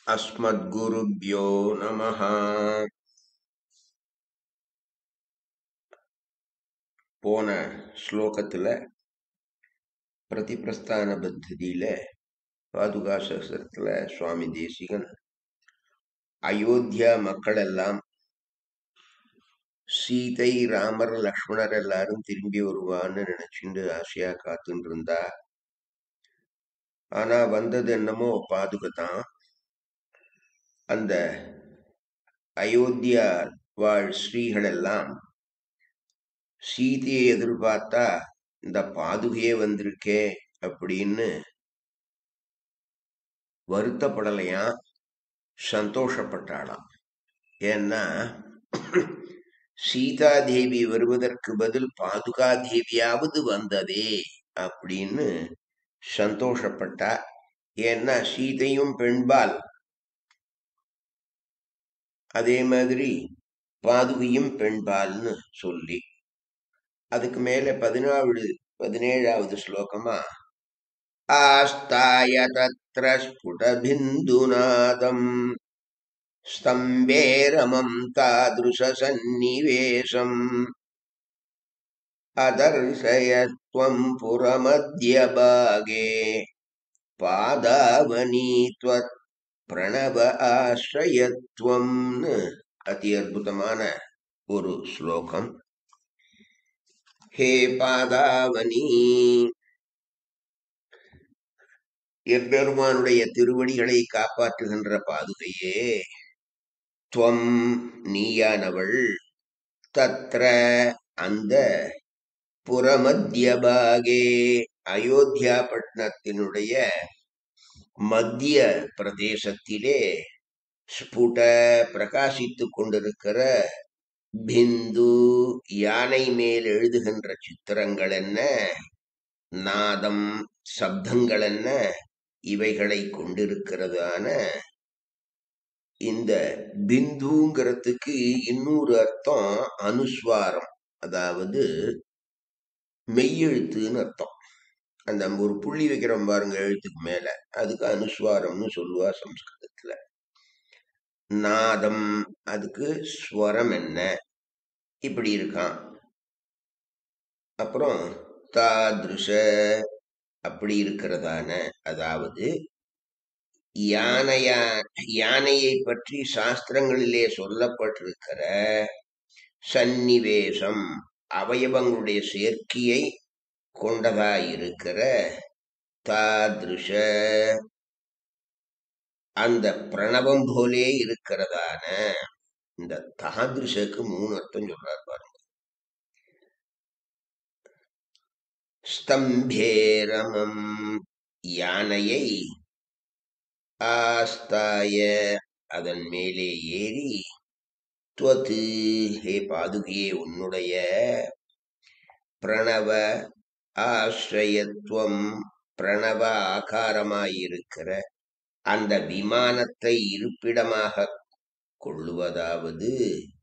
अस्मद्गुरुभ्यो नमः போன ஸ்லோகத்துல பிரதிபிரஸ்தான பத்ததியில பாதுகா சகசரத்துல சுவாமி தேசிகன் அயோத்தியா மக்கள் எல்லாம் சீதை ராமர் லக்ஷ்மணர் எல்லாரும் திரும்பி வருவான்னு நினைச்சுட்டு ஆசையா காத்துட்டு இருந்தா ஆனா வந்தது என்னமோ பாதுகை தான் அந்த அயோத்தியா வாழ் ஸ்ரீகள் எல்லாம் சீதையை எதிர்பார்த்தா இந்த பாதுகையே வந்திருக்கே அப்படின்னு வருத்தப்படலையாம் சந்தோஷப்பட்டாளாம் ஏன்னா சீதா தேவி வருவதற்கு பதில் பாதுகா தேவியாவது வந்ததே அப்படின்னு சந்தோஷப்பட்டா ஏன்னா சீதையும் பெண்பால் அதே மாதிரி பாதுகையும் பெண்பால்னு சொல்லி அதுக்கு மேல பதினாவது பதினேழாவது ஸ்லோகமா ஆஸ்தாய தத்ர ஸ்புடபிந்துநாதம் ஸ்தம்பே ரமம் தாதுருஷ சந்நிவேசம் அதர்சயத்வம் புரமத்யபாகே பாதாவனி त्वत् பிரணவ ஆசிரயத்வம்னு அதி அற்புதமான ஒரு ஸ்லோகம் ஹே பாதாவனி எம்பெருமானுடைய திருவடிகளை காப்பாற்றுகின்ற பாதுகையே துவம் நீயானவள் தத்ர அந்த புறமத்தியபாகே அயோத்தியா பட்டணத்தினுடைய மத்திய பிரதேசத்திலே ஸ்புட பிரகாசித்துக் கொண்டிருக்கிற பிந்து யானை மேல் எழுதுகின்ற சித்திரங்கள் என்ன நாதம் சப்தங்கள் என்ன இவைகளை கொண்டிருக்கிறதான இந்த பிந்துங்கிறதுக்கு இன்னொரு அர்த்தம் அனுஸ்வாரம் அதாவது மெய்யெழுத்துன்னு அர்த்தம் அந்த ஒரு புள்ளி வைக்கிறோம் பாருங்க எழுத்துக்கு மேல அதுக்கு அனுஸ்வாரம்னு சொல்லுவா சம்ஸ்கிருதத்துல நாதம் அதுக்கு ஸ்வரம் என்ன இப்படி இருக்கான் அப்புறம் தாதிருஷ அப்படி இருக்கிறதான அதாவது யானையா யானையை பற்றி சாஸ்திரங்களிலே சொல்லப்பட்டிருக்கிற சந்நிவேசம் அவயவங்களுடைய சேர்க்கையை கொண்டதாயிருக்கிற தாதிருஷ அந்த பிரணவம் போலே இருக்கிறதான இந்த தாதிருஷக்கு மூணு அர்த்தம் சொல்றார் பாருங்க ஸ்தம்பேரமம் யானையை ஆஸ்தாய அதன் மேலே ஏறி துவத்து ஹே பாதுகையே உன்னுடைய பிரணவ ஆசிரயத்துவம் பிரணவ ஆகாரமாயிருக்கிற அந்த விமானத்தை இருப்பிடமாக கொள்ளுவதாவது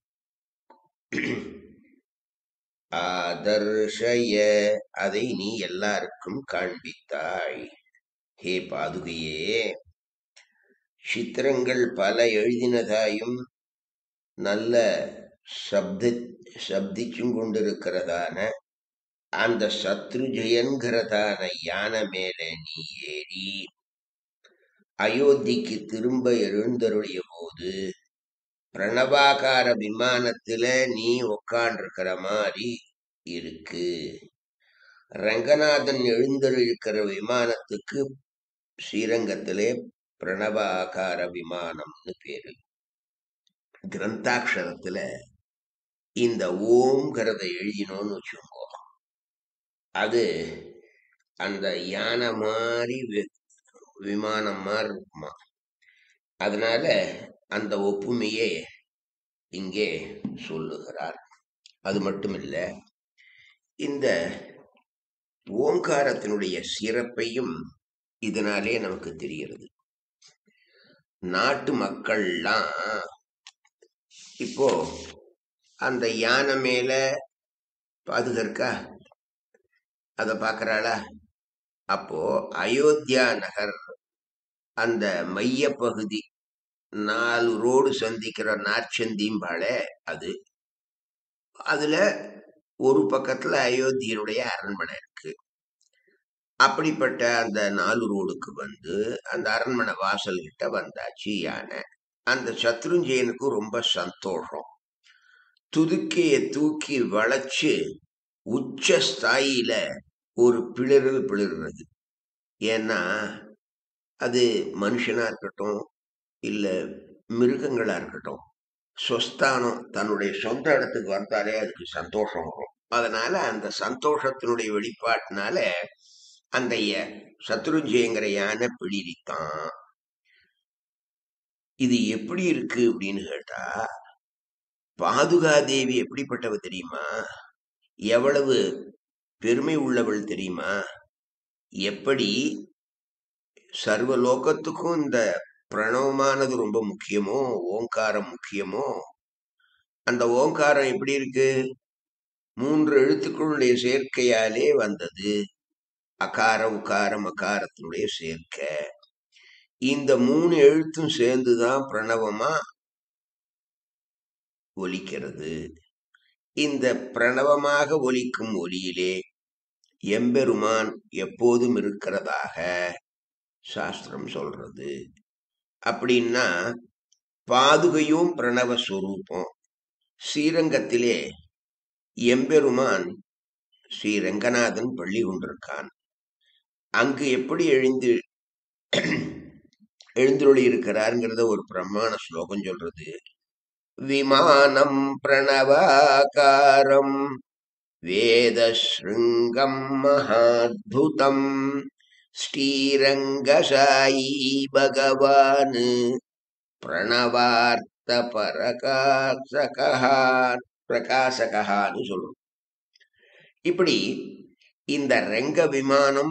ஆதர்ஷய அதை நீ எல்லாருக்கும் காண்பித்தாய் ஹே பாதுகையே சித்திரங்கள் பல எழுதினதாயும் நல்ல சப்த சப்திச்சும் கொண்டிருக்கிறதான அந்த சத்ருஜயன்கிறதான யானை மேல நீ ஏறி அயோத்திக்கு திரும்ப எழுந்தருடைய போது பிரணவாகார விமானத்துல நீ உக்காண்டிருக்கிற மாதிரி இருக்கு ரங்கநாதன் எழுந்தருளிருக்கிற விமானத்துக்கு ஸ்ரீரங்கத்திலே பிரணவாகார விமானம்னு பேரு கிரந்தாட்சரத்துல இந்த ஓம்ங்கிறத எழுதினோன்னு வச்சுக்கோ அது அந்த யானை மாதிரி வி- விமானம் மாதிரி இருக்குமா அதனால அந்த ஒப்புமையை இங்கே சொல்லுகிறார் அது மட்டும் இல்ல இந்த ஓங்காரத்தினுடைய சிறப்பையும் இதனாலே நமக்கு தெரிகிறது நாட்டு மக்கள்லாம் இப்போ அந்த யானை மேல பாதுகா இருக்கா அத பாக்குறாளா அப்போ அயோத்தியா நகர் அந்த மைய பகுதி நாலு ரோடு சந்திக்கிற நாற்சந்திம்பாளே அது அதுல ஒரு பக்கத்துல அயோத்தியனுடைய அரண்மனை இருக்கு அப்படிப்பட்ட அந்த நாலு ரோடுக்கு வந்து அந்த அரண்மனை வாசல் கிட்ட வந்தாச்சு யானை அந்த சத்ருஞ்சயனுக்கு ரொம்ப சந்தோஷம் துதுக்கிய தூக்கி வளைச்சு உச்ச ஸ்தாயில ஒரு பிளிரல் பிளிர்றது ஏன்னா அது மனுஷனா இருக்கட்டும் இல்ல மிருகங்களா இருக்கட்டும் சொஸ்தானம் தன்னுடைய சொந்த இடத்துக்கு வந்தாலே அதுக்கு சந்தோஷம் வரும் அதனால அந்த சந்தோஷத்தினுடைய வெளிப்பாட்டினால அந்த ய- சத்ருஞ்சயங்கிற யானை பிடிரித்தான் இது எப்படி இருக்கு அப்படின்னு கேட்டா பாதுகாதேவி எப்படிப்பட்டவ தெரியுமா எவ்வளவு பெருமை உள்ளவள் தெரியுமா எப்படி சர்வ லோகத்துக்கும் இந்த பிரணவமானது ரொம்ப முக்கியமோ ஓங்காரம் முக்கியமோ அந்த ஓங்காரம் எப்படி இருக்கு மூன்று எழுத்துக்களுடைய சேர்க்கையாலே வந்தது அகார உகாரம் அகாரத்தினுடைய சேர்க்கை இந்த மூணு எழுத்தும் சேர்ந்துதான் பிரணவமா ஒலிக்கிறது இந்த பிரணவமாக ஒலிக்கும் ஒலியிலே எம்பெருமான் எப்போதும் இருக்கிறதாக சாஸ்திரம் சொல்றது அப்படின்னா பாதுகையும் பிரணவ ஸ்வரூபம் ஸ்ரீரங்கத்திலே எம்பெருமான் ஸ்ரீ ரங்கநாதன் பள்ளி கொண்டிருக்கான் அங்கு எப்படி எழுந்து எழுந்துருளி இருக்கிறாருங்கிறத ஒரு பிரமாண ஸ்லோகம் சொல்றது விமானம் பிரணவாகாரம் வேத ஸ்ருங்கம் மகாத்புதம் ஸ்ரீரங்கசாயி பகவான் பிரணவார்த்த பரகாசகா பிரகாசகான்னு சொல்றோம் இப்படி இந்த ரங்க விமானம்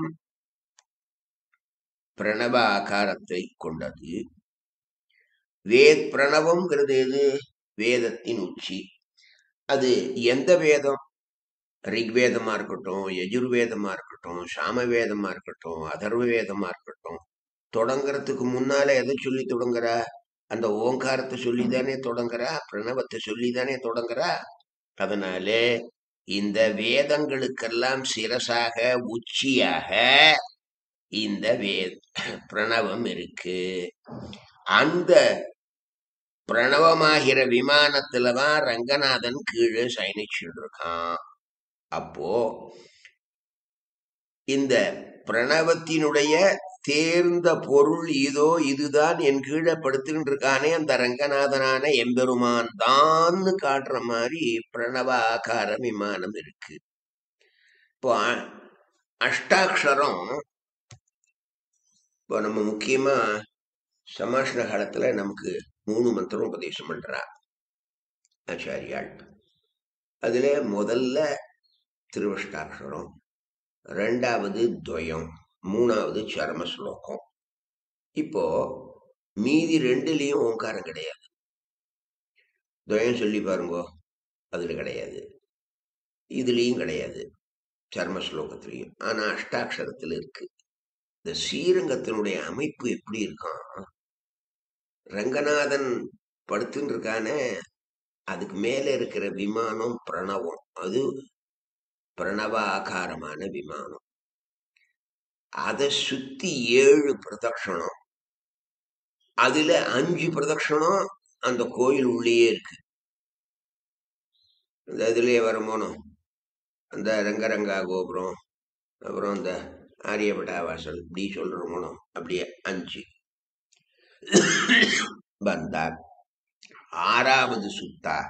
பிரணவ ஆகாரத்தை கொண்டது வேத் பிரணவம்ங்கிறது எது வேதத்தின் உச்சி அது எந்த வேதம் ரிக்வேதமா இருக்கட்டும் யஜுர்வேதமா இருக்கட்டும் சாமவேதமா இருக்கட்டும் அதர்வ வேதமா இருக்கட்டும் தொடங்குறதுக்கு முன்னால எதை சொல்லி தொடங்குறா அந்த ஓங்காரத்தை சொல்லிதானே தொடங்குறா பிரணவத்தை சொல்லிதானே தொடங்குறா அதனால இந்த வேதங்களுக்கெல்லாம் சிரசாக உச்சியாக இந்த வே பிரணவம் இருக்கு அந்த பிரணவமாகிற விமானத்துலதான் ரங்கநாதன் கீழே சயனிச்சுட்டு இருக்கான் அப்போ இந்த பிரணவத்தினுடைய தேர்ந்த பொருள் இதோ இதுதான் என் கீழே படுத்துக்கிட்டு இருக்கானே அந்த ரங்கநாதனான எம்பெருமான் தான்னு காட்டுற மாதிரி பிரணவ ஆகார விமானம் இருக்கு இப்போ அ- அஷ்டாட்சரம் இப்போ நம்ம முக்கியமா சமாஷ்ண காலத்துல நமக்கு மூணு மந்திரம் உபதேசம் பண்றா ஆச்சாரியாள் அதுல முதல்ல திருவஷ்டாட்சரம் ரெண்டாவது துவயம் மூணாவது சரம ஸ்லோகம் இப்போ மீதி ரெண்டுலயும் ஓங்காரம் கிடையாது துவயம் சொல்லி பாருங்கோ அதுல கிடையாது இதுலயும் கிடையாது சர்ம ஸ்லோகத்திலையும் ஆனா அஷ்டாட்சரத்துல இருக்கு இந்த ஸ்ரீரங்கத்தினுடைய அமைப்பு எப்படி இருக்கான் ரங்கநாதன் படுத்துன்னு இருக்கானே அதுக்கு மேல இருக்கிற விமானம் பிரணவம் அது பிரணவ ஆகாரமான விமானம் அதை சுத்தி ஏழு பிரதட்சணம் அதுல அஞ்சு பிரதட்சணம் அந்த கோயில் உள்ளேயே இருக்கு இந்த இதுலயே வரமோனும் அந்த ரங்கரங்கா கோபுரம் அப்புறம் இந்த ஆரியபடா வாசல் இப்படி சொல்றோமோ அப்படியே அஞ்சு வந்தார் ஆறாவது சுத்தாக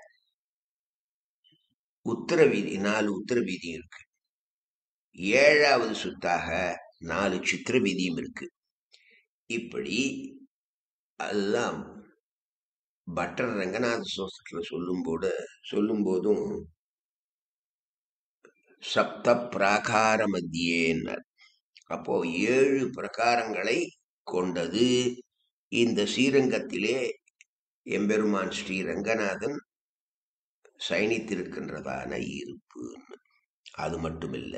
உத்தர வீதி நாலு உத்தர வீதியும் இருக்கு ஏழாவது சுத்தாக நாலு சித்திர வீதியும் இருக்கு இப்படி எல்லாம் பட்டர் ரங்கநாத சோஸ்திரத்துல சொல்லும்போது சொல்லும்போதும் சப்த பிராகார மத்தியேன்னர் அப்போ ஏழு பிரகாரங்களை கொண்டது இந்த ஸ்ரீரங்கத்திலே எம்பெருமான் ஸ்ரீ ரங்கநாதன் சயனித்திருக்கின்றதான இருப்பு அது மட்டுமில்ல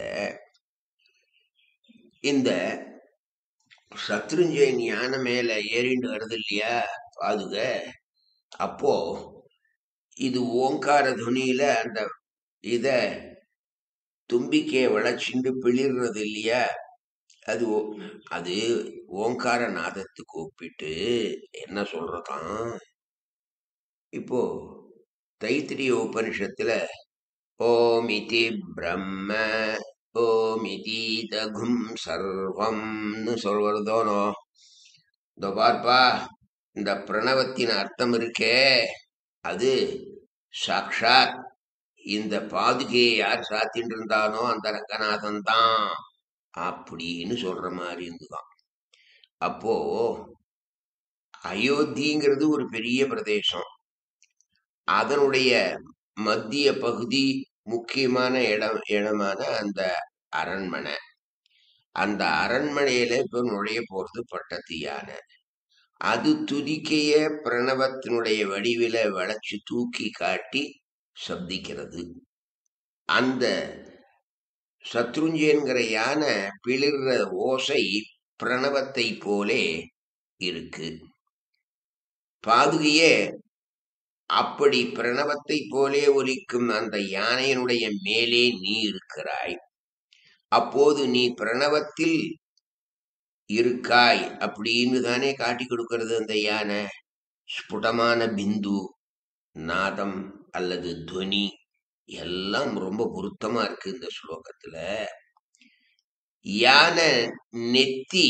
இந்த சத்ருஞ்சயன் யானை மேல ஏறிண்டு வருது இல்லையா பாதுக அப்போ இது ஓங்கார துணியில அந்த இத தும்பிக்கைய வளைச்சிண்டு பிளிர்றது இல்லையா அது ஓ- அது ஓங்கார நாதத்துக்கு ஒப்பிட்டு என்ன சொல்றதாம் இப்போ தைத்திரிய உபனிஷத்துல ஓமிதி பிரம்ம ஓமிதி தகும் சர்வம்னு சொல்வதோனோ இந்த பார்ப்பா இந்த பிரணவத்தின் அர்த்தம் இருக்கே அது சாக்ஷாத் இந்த பாதுகையை யார் சாத்திட்டு இருந்தானோ அந்த ரங்கநாதன் தான் அப்படின்னு சொல்ற மாதிரி இருந்துதான் அப்போ அயோத்திங்கிறது ஒரு பெரிய பிரதேசம் அதனுடைய மத்திய பகுதி முக்கியமான இடம் இடமான அந்த அரண்மனை அந்த அரண்மனையில இப்ப நுழைய போறது பட்டத்து யானை அது துதிக்கைய பிரணவத்தினுடைய வடிவில வளைச்சு தூக்கி காட்டி சப்திக்கிறது அந்த சத்ருஞ்சயன்கிற யானை பிளிர்ற ஓசை பிரணவத்தை போலே இருக்கு பாதுகையே அப்படி பிரணவத்தை போலே ஒலிக்கும் அந்த யானையினுடைய மேலே நீ இருக்கிறாய் அப்போது நீ பிரணவத்தில் இருக்காய் அப்படின்னு தானே காட்டி கொடுக்கிறது அந்த யானை ஸ்புடமான பிந்து நாதம் அல்லது துவனி எல்லாம் ரொம்ப பொருத்தமா இருக்கு இந்த ஸ்லோகத்துல யானை நெத்தி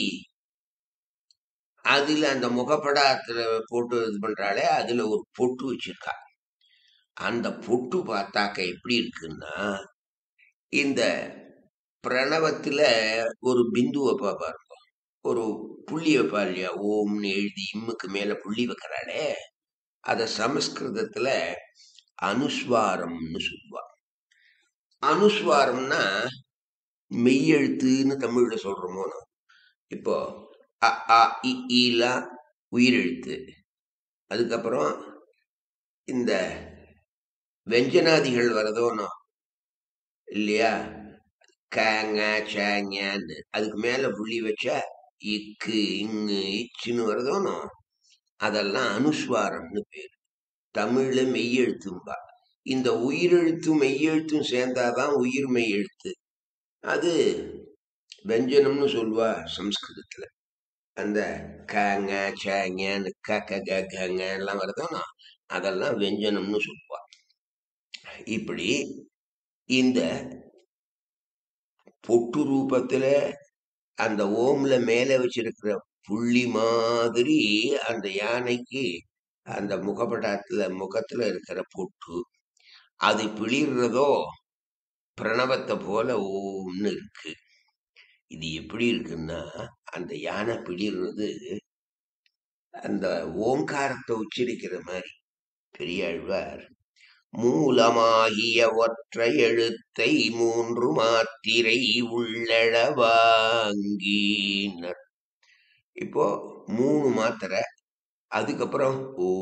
அதுல அந்த முகப்படாத்துல போட்டு இது பண்றாளே அதுல ஒரு பொட்டு வச்சிருக்கா அந்த பொட்டு பார்த்தாக்க எப்படி இருக்குன்னா இந்த பிரணவத்துல ஒரு பிந்துவை பா- பாருங்க ஒரு புள்ளி வைப்பா இல்லையா ஓம்னு எழுதி இம்முக்கு மேல புள்ளி வைக்கிறாளே அத சமஸ்கிருதத்துல அனுஸ்வாரம்னு சொல்லுவா அனுஸ்வாரம்னா மெய்யெழுத்துன்னு தமிழ்ல சொல்றோமோ நம்ம. இப்போ அ ஆ இ ஈலாம் உயிரெழுத்து அதுக்கப்புறம் இந்த வெஞ்சனாதிகள் வரதோனோ இல்லையா கேங்க சேங்கன்னு அதுக்கு மேல புள்ளி வச்சா இக்கு இங்கு இச்சுன்னு வருதோனோ அதெல்லாம் அனுஸ்வாரம்னு பேரு தமிழ்ல மெய்யெழுத்தும்பா இந்த உயிரெழுத்தும் மெய்யெழுத்தும் சேர்ந்தாதான் உயிர் மெய்யெழுத்து அது வெஞ்சனம்னு சொல்லுவா சம்ஸ்கிருதத்துல அந்த கங்க சேங்கன்னு க க க கங்க எல்லாம் வருதோனோ அதெல்லாம் வெஞ்சனம்னு சொல்லுவா இப்படி இந்த பொட்டு ரூபத்துல அந்த ஓம்ல மேல வச்சிருக்கிற புள்ளி மாதிரி அந்த யானைக்கு அந்த முகப்படத்துல முகத்துல இருக்கிற பொட்டு அது பிளிர்றதோ பிரணவத்தை போல ஓம்னு இருக்கு இது எப்படி இருக்குன்னா அந்த யானை பிளிர்றது அந்த ஓங்காரத்தை உச்சரிக்கிற மாதிரி பெரியாழ்வார் மூலமாகிய ஒற்றை எழுத்தை மூன்று மாத்திரை உள்ளளவாங்கினர் இப்போ மூணு மாத்திரை அதுக்கப்புறம்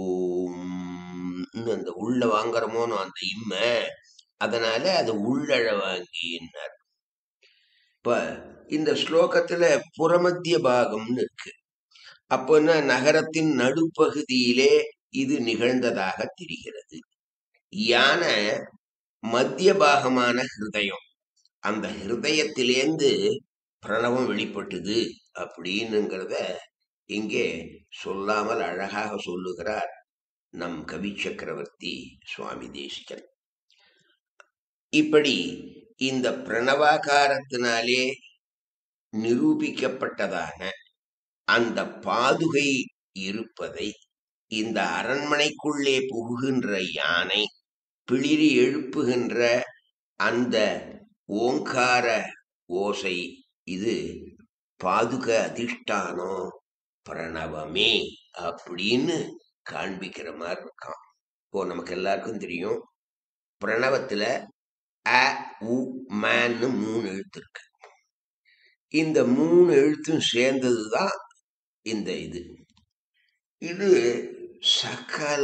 ஓம் அந்த உள்ள வாங்குறமோனோ அந்த இம்ம அதனால அது உள்ளழ வாங்கினார் இப்ப இந்த ஸ்லோகத்துல புறமத்திய பாகம்னு இருக்கு அப்போன்னா நகரத்தின் நடுப்பகுதியிலே இது நிகழ்ந்ததாக தெரிகிறது யானை மத்திய பாகமான ஹிருதயம் அந்த ஹிருதயத்திலேந்து பிரணவம் வெளிப்பட்டது அப்படின்னுங்கிறத இங்கே சொல்லாமல் அழகாக சொல்லுகிறார் நம் கவி சக்கரவர்த்தி சுவாமி தேசிகன் இப்படி இந்த பிரணவாகாரத்தினாலே நிரூபிக்கப்பட்டதான அந்த பாதுகை இருப்பதை இந்த அரண்மனைக்குள்ளே புகுகின்ற யானை பிளிரி எழுப்புகின்ற அந்த ஓங்கார ஓசை இது பாதுக அதிஷ்டானம் பிரணவமே அப்படின்னு காண்பிக்கிற மாதிரி இருக்கான் இப்போ நமக்கு எல்லாருக்கும் தெரியும் பிரணவத்துல அ உ மேன்னு மூணு எழுத்து இருக்கு இந்த மூணு எழுத்தும் சேர்ந்ததுதான் இந்த இது இது சகல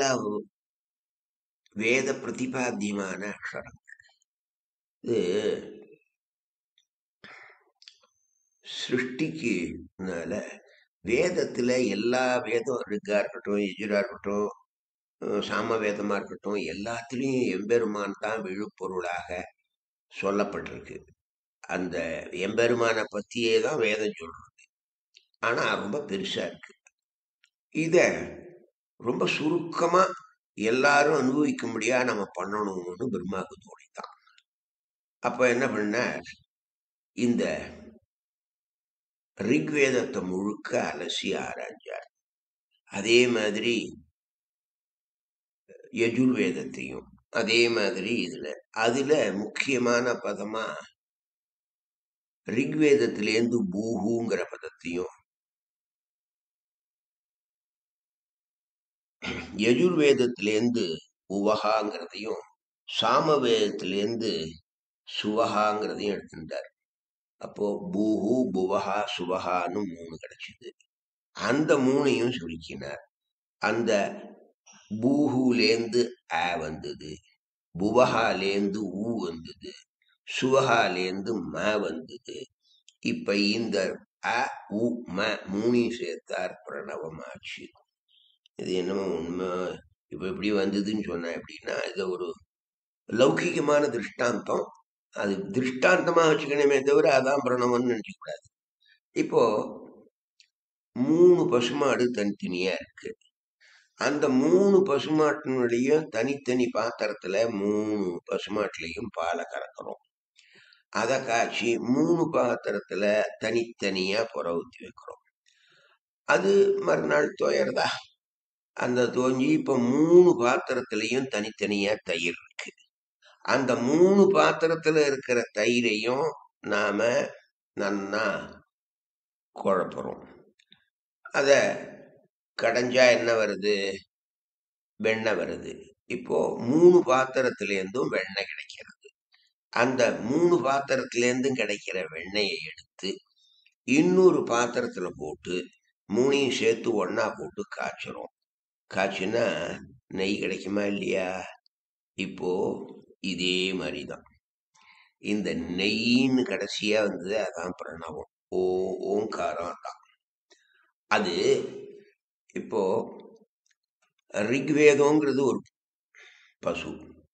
வேத பிரதிபாத்தியமான அக்ஷரம் இது சிருஷ்டிக்குனால வேதத்துல எல்லா வேதம் ரிக்கா இருக்கட்டும் எஜுரா இருக்கட்டும் அஹ் சாம வேதமா இருக்கட்டும் எல்லாத்துலேயும் எம்பெருமான் தான் விழுப்பொருளாக சொல்லப்பட்டிருக்கு அந்த எம்பெருமானை பத்தியே தான் வேதம் சொல்றது ஆனா ரொம்ப பெருசா இருக்கு இத ரொம்ப சுருக்கமா எல்லாரும் அனுபவிக்கும்படியா நம்ம பண்ணணும்னு பிரம்மாவுக்கு தோணித்தான் அப்ப என்ன பண்ண இந்த ரிக்வேதத்தை முழுக்க அலசி ஆராய்ஞ்சார் அதே மாதிரி யஜுர்வேதத்தையும் அதே மாதிரி இதுல அதுல முக்கியமான பதமா ரிக்வேதத்திலேருந்து பூஹுங்கிற பதத்தையும் யஜுர்வேதத்திலேருந்து உவகாங்கிறதையும் சாமவேதத்திலேருந்து சுவகாங்கிறதையும் எடுத்திருந்தார் அப்போ பூஹு புவஹா சுவஹான்னு மூணு கிடைச்சது அந்த மூணையும் சுருக்கினார் அந்த பூஹுலேந்து ஆ வந்தது புவஹாலேந்து ஊ வந்தது சுவஹாலேந்து ம வந்தது இப்ப இந்த அ உ ம மூணையும் சேர்த்தார் பிரணவமாச்சு இது என்னமோ உண்மை இப்ப எப்படி வந்ததுன்னு சொன்னா எப்படின்னா இது ஒரு லௌகிகமான திருஷ்டாந்தம் அது திருஷ்டாந்தமா வச்சுக்கணுமே தவிர அதான் பிரணவம்னு நினைக்க கூடாது இப்போ மூணு பசுமாடு தனித்தனியா இருக்கு அந்த மூணு பசுமாட்டினுடைய தனித்தனி பாத்திரத்துல மூணு பசுமாட்டுலயும் பாலை கறக்கிறோம் அதை காய்ச்சி மூணு பாத்திரத்துல தனித்தனியா புற ஊத்தி வைக்கிறோம் அது மறுநாள் துயர்தா அந்த தோஞ்சி இப்ப மூணு பாத்திரத்திலையும் தனித்தனியா தயிர் இருக்கு அந்த மூணு பாத்திரத்துல இருக்கிற தயிரையும் நாம நன்னா குழப்புறோம் அத கடைஞ்சா என்ன வருது வெண்ணெய் வருது இப்போ மூணு பாத்திரத்திலேருந்தும் வெண்ணெய் கிடைக்கிறது அந்த மூணு பாத்திரத்திலேருந்தும் கிடைக்கிற வெண்ணெயை எடுத்து இன்னொரு பாத்திரத்துல போட்டு மூணையும் சேர்த்து ஒண்ணா போட்டு காய்ச்சுறோம் காய்ச்சினா நெய் கிடைக்குமா இல்லையா இப்போ இதே மாதிரிதான் இந்த நெய்ன்னு கடைசியா வந்தது அதான் பிரணவம் ஓ ஓங்காரம் தான் அது இப்போ ரிக்வேதம்ங்கிறது ஒரு பசு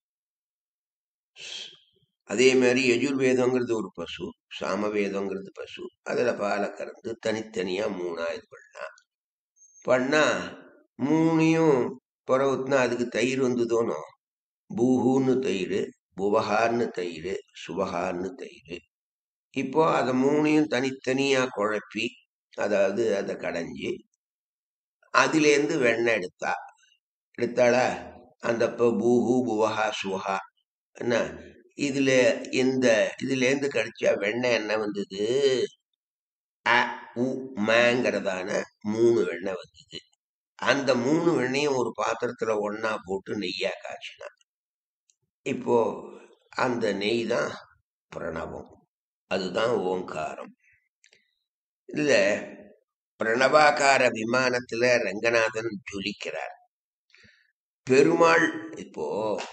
அதே மாதிரி யஜுர்வேதங்கிறது ஒரு பசு சாமவேதங்கிறது பசு அதுல பாலை கறந்து தனித்தனியா மூணா இது பண்ணலாம் பண்ணா மூணையும் புற ஊத்துனா அதுக்கு தயிர் வந்ததோனோ பூஹுன்னு தயிர் புவஹான்னு தயிர் சுவஹான்னு தயிர் இப்போ அதை மூணையும் தனித்தனியா குழப்பி அதாவது அதை கடைஞ்சி அதுலேருந்து வெண்ணெய் எடுத்தா எடுத்தாளா அந்த இப்போ பூஹு புவஹா சுவஹா என்ன இதுல இந்த இதுல இருந்து கிடைச்சா வெண்ணெய் என்ன வந்தது அ உ மங்கிறதான மூணு வெண்ணெய் வந்தது அந்த மூணு வெண்ணையும் ஒரு பாத்திரத்துல ஒண்ணா போட்டு நெய்யா காய்ச்சினா இப்போ அந்த நெய் தான் பிரணவம் அதுதான் ஓங்காரம் இதுல பிரணவாகார விமானத்துல ரங்கநாதன் ஜொலிக்கிறார் பெருமாள் இப்போ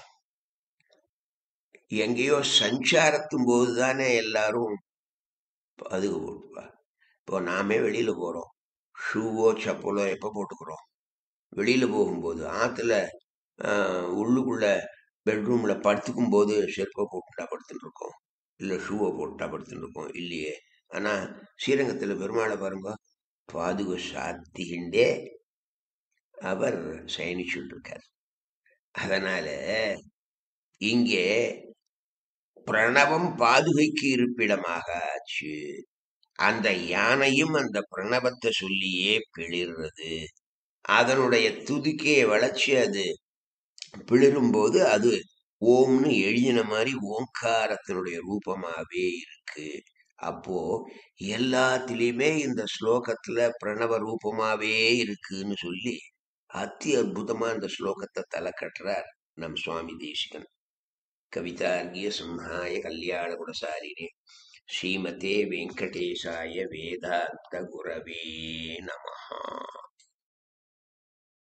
எங்கேயோ சஞ்சாரத்தும் போது தானே எல்லாரும் அதுக்கு போட்டுப்பா இப்போ நாமே வெளியில போறோம் ஷூவோ செப்பலோ எப்போ போட்டுக்கிறோம் வெளியில போகும்போது ஆத்துல ஆஹ், உள்ளுக்குள்ள பெட்ரூம்ல படுத்துக்கும் போது செருப்பை போட்டுட்டா படுத்துட்டு இருக்கோம் இல்ல ஷூவை போட்டுட்டா படுத்துட்டு இருக்கோம் இல்லையே ஆனா ஸ்ரீரங்கத்துல பெருமாளை பாருங்க பாதுக சாத்திகிண்டே அவர் சயனிச்சுட்டு இருக்கார் அதனால இங்கே பிரணவம் பாதுகைக்கு இருப்பிடமாக ஆச்சு அந்த யானையும் அந்த பிரணவத்தை சொல்லியே பிளிர்றது அதனுடைய துதிக்கையை வளைச்சு அது பிளிரும்போது அது ஓம்னு எழுதின மாதிரி ஓங்காரத்தினுடைய ரூபமாவே இருக்கு அப்போ எல்லாத்திலையுமே இந்த ஸ்லோகத்துல பிரணவ ரூபமாவே இருக்குன்னு சொல்லி அத்தி அற்புதமா இந்த ஸ்லோகத்தை தலை கட்டுறார் நம் சுவாமி தேசிகன் கவிதார்கிய சிம்ஹாய கல்யாண குணசாலினே ஸ்ரீமதே வெங்கடேசாய வேதாந்த குரவே நமஹா